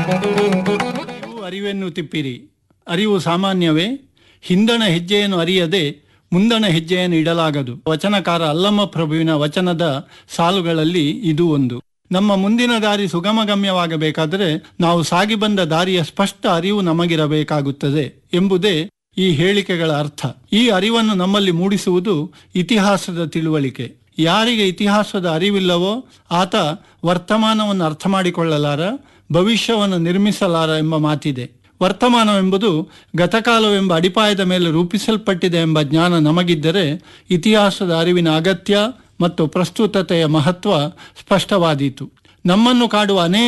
ನೀವು ಅರಿವೆನ್ನು ತಿಪ್ಪಿರಿ ಅರಿವು ಸಾಮಾನ್ಯವೇ ಹಿಂದಣ ಹೆಜ್ಜೆಯನ್ನು ಅರಿಯದೆ ಮುಂದಣ ಹೆಜ್ಜೆಯನ್ನು ಇಡಲಾಗದು ವಚನಕಾರ ಅಲ್ಲಮ್ಮ ಪ್ರಭುವಿನ ವಚನದ ಸಾಲುಗಳಲ್ಲಿ ಇದು ಒಂದು ನಮ್ಮ ಮುಂದಿನ ದಾರಿ ಸುಗಮಗಮ್ಯವಾಗಬೇಕಾದರೆ ನಾವು ಸಾಗಿ ಬಂದ ದಾರಿಯ ಸ್ಪಷ್ಟ ಅರಿವು ನಮಗಿರಬೇಕಾಗುತ್ತದೆ ಎಂಬುದೇ ಈ ಹೇಳಿಕೆಗಳ ಅರ್ಥ ಈ ಅರಿವನ್ನು ನಮ್ಮಲ್ಲಿ ಮೂಡಿಸುವುದು ಇತಿಹಾಸದ ತಿಳುವಳಿಕೆ ಯಾರಿಗೆ ಇತಿಹಾಸದ ಅರಿವಿಲ್ಲವೋ ಆತ ವರ್ತಮಾನವನ್ನು ಅರ್ಥ ಮಾಡಿಕೊಳ್ಳಲಾರ ಭವಿಷ್ಯವನ್ನು ನಿರ್ಮಿಸಲಾರ ಎಂಬ ಮಾತಿದೆ ವರ್ತಮಾನವೆಂಬುದು ಗತಕಾಲವೆಂಬ ಅಡಿಪಾಯದ ಮೇಲೆ ರೂಪಿಸಲ್ಪಟ್ಟಿದೆ ಎಂಬ ಜ್ಞಾನ ನಮಗಿದ್ದರೆ ಇತಿಹಾಸದ ಅರಿವಿನ ಅಗತ್ಯ ಮತ್ತು ಪ್ರಸ್ತುತತೆಯ ಮಹತ್ವ ಸ್ಪಷ್ಟವಾದೀತು ನಮ್ಮನ್ನು ಕಾಡುವ ಅನೇಕ